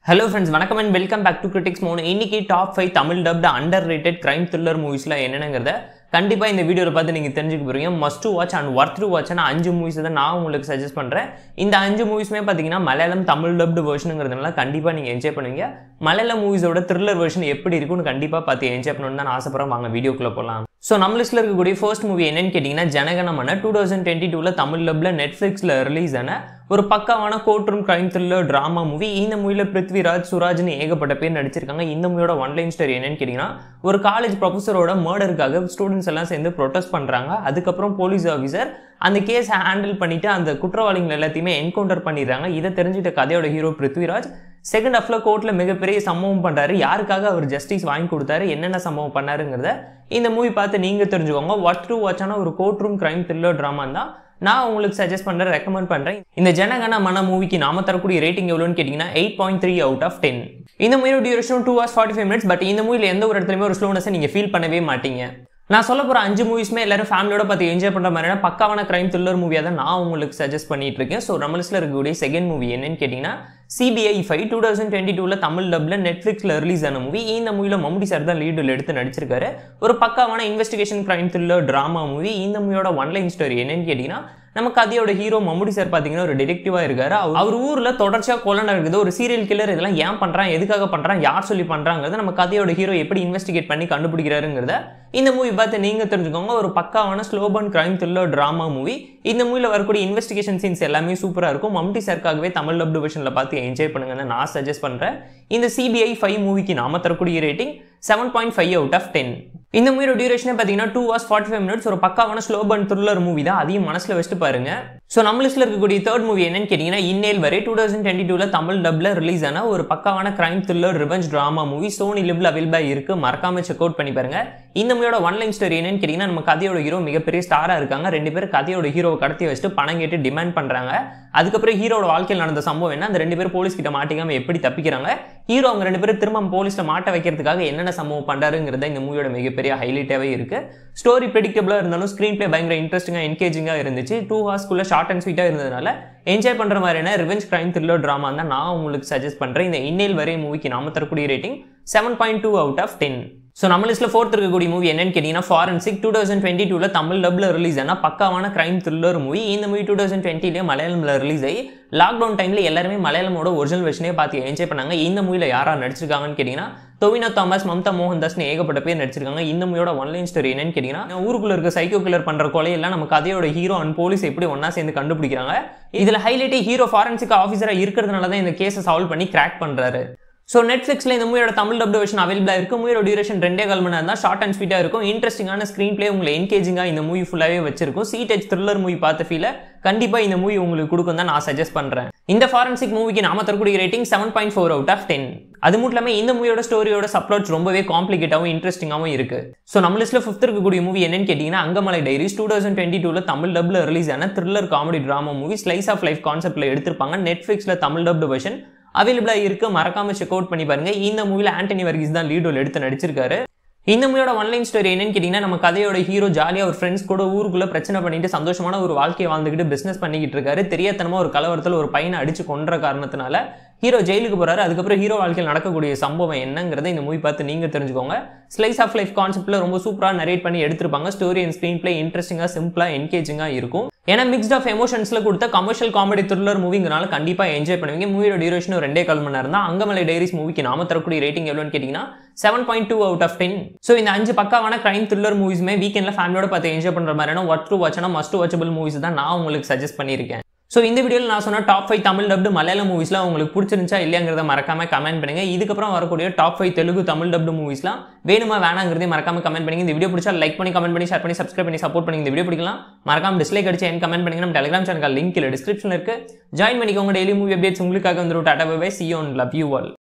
hello friends வணக்கம் and welcome back to critics மோன் இன்னைக்கு top five Tamil dubbed underrated crime thriller மூவிஸில் என்னென்னங்கிறத கண்டிப்பாக இந்த வீடியோவில் பார்த்து நீங்கள் தெரிஞ்சுக்க போகிறீங்க must to watch and worth to watch அஞ்சு மூவிஸ் தான் நான் உங்களுக்கு சஜஸ்ட் பண்ணுறேன் இந்த அஞ்சு மூவிஸுமே பார்த்தீங்கன்னா மலையாளம் தமிழ் டப்டு வெர்ஷனுங்கிறதுனால கண்டிப்பாக நீங்கள் என்ஜாய் பண்ணுவீங்க மலையாள மூவிஸோட த்ரில்லர் வெர்ஷன் எப்படி இருக்குன்னு கண்டிப்பாக பார்த்து என்ஜாய் பண்ணணும்னு தான் நான் ஆசைப்படுறேன் வாங்க வீடியோக்குள்ளே போகலாம் ஸோ நம்ம லிஸ்ட்டில் இருக்கக்கூடிய ஃபர்ஸ்ட் மூவி என்னன்னு கேட்டிங்கன்னா ஜனகணமன டூ தௌசண்ட் டுவெண்ட்டி டூவில் தமிழ் லப்பில் நெட்ஃப்ளிக்ஸில் ரிலீஸ் ஆன ஒரு பக்காவான court room crime thriller drama movie இந்த மூவியில் பிருத்விராஜ் சுராஜ்னு ஏகப்பட்ட பேர் நடிச்சிருக்காங்க இந்த மூவியோட ஒன்லைன் ஸ்டோரி என்னன்னு கேட்டிங்கன்னா ஒரு காலேஜ் ப்ரொஃபஸரோட மர்டருக்காக ஸ்டூடெண்ட்ஸ் எல்லாம் சேர்ந்து ப்ரொட்டஸ்ட் பண்ணுறாங்க அதுக்கப்புறம் போலீஸ் ஆஃபீஸர் அந்த கேஸ் ஹேண்டில் பண்ணிட்டு அந்த குற்றவாளிகள் எல்லாத்தையுமே என்கவுண்டர் பண்ணிடுறாங்க இதை தெரிஞ்சுட்ட கதையோட ஹீரோ பிருத்விராஜ் செகண்ட் ஹாஃப்ல கோர்ட்டில் மிகப்பெரிய சம்பவம் பண்ணுறாரு யாருக்காக அவர் ஜஸ்டிஸ் வாங்கி கொடுத்தாரு என்னென்ன சம்பவம் பண்ணாருங்கிறத இந்த மூவி பார்த்து நீங்கள் தெரிஞ்சுக்கோங்க வாட் டு வாட்சான ஒரு court room crime thriller drama தான் நான் உங்களுக்கு சஜஸ்ட் பண்ணுறேன் ரெக்கமெண்ட் பண்ணுறேன் இந்த ஜனகன மன மூவிக்கு நாம தரக்கூடிய ரேட்டிங் எவ்வளோன்னு கேட்டிங்கன்னா eight point three out of ten இந்த மூவியோட duration two hours forty five minutes but இந்த மூவியில் எந்த ஒரு இடத்துலையுமே ஒரு ஸ்லோனஸை நீங்கள் ஃபீல் பண்ணவே மாட்டீங்க நான் சொல்ல போகிற அஞ்சு மூவிஸ்மே எல்லாரும் ஃபேமிலியோட பார்த்து என்ஜாய் பண்ணுற மாதிரியான பக்காவான கிரைம் த்ரில்லர் மூவியாக தான் நான் உங்களுக்கு சஜஸ்ட் பண்ணிட்டு இருக்கேன் ஸோ நம்ம லிஸ்ட்டில் இருக்கக்கூடிய செகண்ட் மூவி என்னன்னு கேட்டிங்கன்னா CBI five two thousand twenty டூவில் தமிழ் டப்பில் நெட்ஃப்ளிக்ஸில் ரிலீஸ் ஆன மூவி இந்த மூவியில் மம்முடி சார் தான் லீடில் எடுத்து நடிச்சிருக்காரு ஒரு பக்காவான investigation crime thriller drama movie இந்த மூவியோட ஒன்லைன் ஸ்டோரி என்னன்னு கேட்டிங்கன்னா நம்ம கதையோட ஹீரோ மம்முடி சார் பார்த்தீங்கன்னா ஒரு டிடெக்டிவாக இருக்காரு அவர் ஊரில் தொடர்ச்சியாக கொலை நடக்குது ஒரு சீரியல் கில்லர் இதெல்லாம் ஏன் பண்ணுறான் எதுக்காக பண்ணுறான் யார் சொல்லி பண்ணுறாங்கிறத நம்ம கதையோட ஹீரோ எப்படி இன்வெஸ்டிகேட் பண்ணி கண்டுபிடிக்கிறாருங்கிறத இந்த மூவி பார்த்து நீங்கள் தெரிஞ்சுக்கோங்க ஒரு பக்காவான slow burn crime thriller drama movie இந்த மூவியில் வரக்கூடிய இன்வெஸ்டிகேஷன் சீன்ஸ் எல்லாமே சூப்பராக இருக்கும் மம்டி சார்க்காகவே தமிழ் டப் டிவிஷனில் பார்த்து என்ஜாய் பண்ணுங்கன்னு நான் சஜஸ்ட் பண்ணுறேன் இந்த சிபிஐ ஃபைவ் மூவிக்கு நாம தரக்கூடிய rating seven point five out of ten இந்த மூவியோட டியூரேஷனே பார்த்தீங்கன்னா two hours forty five minutes ஒரு பக்காவான ஸ்லோ பன் த்ரில்லர் மூவி தான் அதையும் மனசில் வச்சுட்டு பாருங்க ஸோ நம்ம லிஸ்ட்டில் இருக்கக்கூடிய தேர்ட் மூவி என்னன்னு கேட்டிங்கன்னா இன்னேல் வரை டூ தௌசண்ட் டுவெண்ட்டி டூவில் தமிழ் டப்பில் ரிலீஸ் ஆன ஒரு பக்காவான crime thriller revenge drama movie Sony லிப்ல அவைலபிளாக இருக்கு மறக்காம செக் அவுட் பண்ணி பாருங்க இந்த மூவியோட ஒன்லைன் ஸ்டோரி என்னன்னு கேட்டிங்கன்னா நம்ம கதையோட ஹீரோ மிகப்பெரிய ஸ்டாராக இருக்காங்க ரெண்டு பேரும் கதையோட ஹீரோவை கடத்தி வச்சுட்டு பணம் கேட்டு டிமாண்ட் பண்ணுறாங்க அதுக்கப்புறம் ஹீரோட வாழ்க்கையில் நடந்த சம்பவம் என்ன அந்த ரெண்டு பேரும் போலீஸ் கிட்ட மாட்டிக்காம எப்படி தப்பிக்கிறாங்க ஹீரோ அவங்க ரெண்டு பேரும் திரும்ப போலீஸில் மாட்ட வைக்கிறதுக்காக என்னென்ன சம்பவம் பண்ணுறாருங்கிறத இந்த மூவியோட மிகப்பெரிய ஹைலைட்டாகவே இருக்கு ஸ்டோரி ப்ரெடிக்டபிளாக இருந்தாலும் ஸ்க்ரீன் பிளே பயங்கர இன்ட்ரெஸ்டிங்காக என்கேஜிங்காக இருந்துச்சு டூ ஹவர்ஸ்க்குள்ள ஷார்ட் அண்ட் ஸ்வீட்டாக இருந்ததுனால என்ஜாய் பண்ணுற மாதிரியான ரிவெஞ்ச் கிரைம் த்ரில்லர் ட்ராமா தான் நான் உங்களுக்கு சஜஸ்ட் பண்ணுறேன் இந்த இன்னேல் வரை மூவிக்கு நாம தரக்கூடிய rating seven point two out of ten so நம்ம லிஸ்ட்டில் ஃபோர்த் இருக்கக்கூடிய மூவி என்னன்னு கேட்டிங்கன்னா ஃபாரன்சிக் டூ தௌசண்ட் டுவெண்ட்டி டூவில் தமிழ் டப்பில் ரிலீஸ் ஆன பக்காவான கிரைம் த்ரில்லர் மூவி இந்த மூவி டூ தௌசண்ட் டுவெண்ட்டிலே மலையாளமில் ரிலீஸ் ஆகி லாக்டவுன் டைமில் எல்லாருமே மலையாளமோட ஒரிஜினல் வெர்ஷனே பார்த்து என்ஜாய் பண்ணாங்க இந்த மூவியில் யாராக நடிச்சிருக்காங்கன்னு கேட்டிங்கன்னா டொவினோ தாமஸ் மம்தா மோகன்தாஸ்னு ஏகப்பட்ட பேர் நடிச்சிருக்காங்க இந்த மூவியோட ஒன்லைன் ஸ்டோரி என்னன்னு கேட்டிங்கன்னா ஊருக்குள்ள இருக்க சைக்கோ கில்லர் பண்ணுற கொலையெல்லாம் நம்ம கதையோட ஹீரோ அண்ட் போலீஸ் எப்படி ஒன்றா சேர்ந்து கண்டுபிடிக்கிறாங்க இதில் ஹைலைட்டே ஹீரோ ஃபாரன்சிக் ஆஃபீஸராக இருக்கிறதுனால தான் இந்த கேஸை சால்வ் பண்ணி கிராக் பண்ணுறாரு ஸோ நெட்ஃப்ளிக்ஸில் இந்த மூவியோட தமிழ் டப் வெர்ஷன் அவைலபிளாக இருக்கும் மூவியோட டியூரேஷன் ரெண்டே கால் மணி நேரம் தான் ஷார்ட் அண்ட் ஸ்வீட்டாக இருக்கும் இன்ட்ரெஸ்டிங்கான ஸ்க்ரீன் பிளே உங்களை என்கேஜிங்காக இந்த மூவி ஃபுல்லாகவே வச்சிருக்கும் சீட் டச் த்ரில்லர் மூவி பார்த்த ஃபீல கண்டிப்பாக இந்த மூவி உங்களுக்கு கொடுக்கும் தான் நான் சஜஸ்ட் பண்ணுறேன் இந்த ஃபாரன்சிக் மூவிக்கு நாம தரக்கூடிய rating seven point four out of ten அது மட்டும் இல்லாமல் இந்த மூவியோட ஸ்டோரியோட சப்ளாட்ஸ் ரொம்பவே காம்ப்ளிகேட்டாகவும் இன்ட்ரெஸ்டிங்காகவும் இருக்கு ஸோ நம்ம லிஸ்ட்டில் ஃபிஃப்த் இருக்கக்கூடிய மூவி என்னன்னு கேட்டிங்கன்னா Angamaly diaries two thousand twenty டூவில் தமிழ் டப்பில் ரிலீஸ் ஆன thriller comedy drama movie slice of life கான்செப்ட்டில் எடுத்திருப்பாங்க நெட்ஃப்ளிக்ஸில் தமிழ் டப்டு வெர்ஷன் அவைலபிளாக இருக்கு மறக்காம செக் அவுட் பண்ணி பாருங்க இந்த மூவியில் ஆண்டனி வர்கீஸ் தான் லீடோல் எடுத்து நடிச்சிருக்காரு இந்த மூவியோட ஒன்லைன் ஸ்டோரி என்னன்னு கேட்டிங்கன்னா நம்ம கதையோட ஹீரோ ஜாலியாக ஒரு ஃப்ரெண்ட்ஸ் கூட ஊருக்குள்ள பிரச்சனை பண்ணிட்டு சந்தோஷமான ஒரு வாழ்க்கையை வாழ்ந்துக்கிட்டு பிஸ்னஸ் பண்ணிக்கிட்டு இருக்காரு தெரியாதனமா ஒரு கலவரத்தில் ஒரு பையனை அடிச்சு கொன்ற காரணத்தினால ஹீரோ ஜெயிலுக்கு போறாரு அதுக்கப்புறம் ஹீரோ வாழ்க்கையில் நடக்கக்கூடிய சம்பவம் என்னங்கிறத இந்த மூவி பார்த்து நீங்க தெரிஞ்சுக்கோங்க ஸ்லைஸ் ஆஃப் லைஃப் கான்செப்ட்ல ரொம்ப சூப்பராக நரேட் பண்ணி எடுத்திருப்பாங்க ஸ்டோரி அண்ட் ஸ்க்ரீன் பிளே இன்ட்ரெஸ்டிங்காக சிம்பிளாக என்கேஜிங்காக இருக்கும் ஏன்னா மிக்ஸ்ட் ஆஃப் எமோஷன்ஸ்ல கொடுத்த கமர்ஷியல் காமெடி த்ரில்லர் மூவிங்கனால கண்டிப்பாக என்ஜாய் பண்ணுவீங்க மூவியோட டியூரேஷன் ரெண்டே கால் மணி நேரம் தான் அங்கமலை டைரிஸ் மூவிக்கு நாம தரக்கூடிய ரேட்டிங் எவ்வளோன்னு கேட்டிங்கன்னா seven point two out of ten so இந்த அஞ்சு பக்காவான கிரைம் த்ரில்லர் மூவிஸுமே வீக்கெண்ட்ல ஃபேமிலியோட பார்த்து என்ஜாய் பண்ணுற மாதிரியான ஒர்க் டு வாட்சான மஸ்ட் வாட்சபிள் மூவிஸ் தான் நான் உங்களுக்கு சஜஸ்ட் பண்ணியிருக்கேன் ஸோ இந்த வீடியோவில் நான் சொன்ன டாப் ஃபைவ் தமிழ் டப்டு மலையாள மூவிஸ்லாம் உங்களுக்கு பிடிச்சிருந்துச்சா இல்லையாங்கிறத மறக்காம கமெண்ட் பண்ணுங்க இதுக்கப்புறம் வரக்கூடிய top five Telugu Tamil dubbed மூவிஸ்லாம் வேணுமா வேணாங்கிறதே மறக்காம கமெண்ட் பண்ணுங்க இந்த வீடியோ பிடிச்சா லைக் பண்ணி கமெண்ட் பண்ணி ஷேர் பண்ணி சப்ஸ்கிரைப் பண்ணி சப்போர்ட் பண்ணி இந்த வீடியோ பிடிக்கலாம் மறக்காம டிஸ்லைக் அடிச்சு என் கமெண்ட் பண்ணுங்க நம்ம டெலிகிராம் சேனல் லிங்க் இல்லை டிஸ்கிரிப்ஷன் இருக்கு ஜாயின் பண்ணிக்கோங்க டெய்லி மூவி அப்டேட்ஸ் உங்களுக்காக வந்துடும் tata bye see one love you all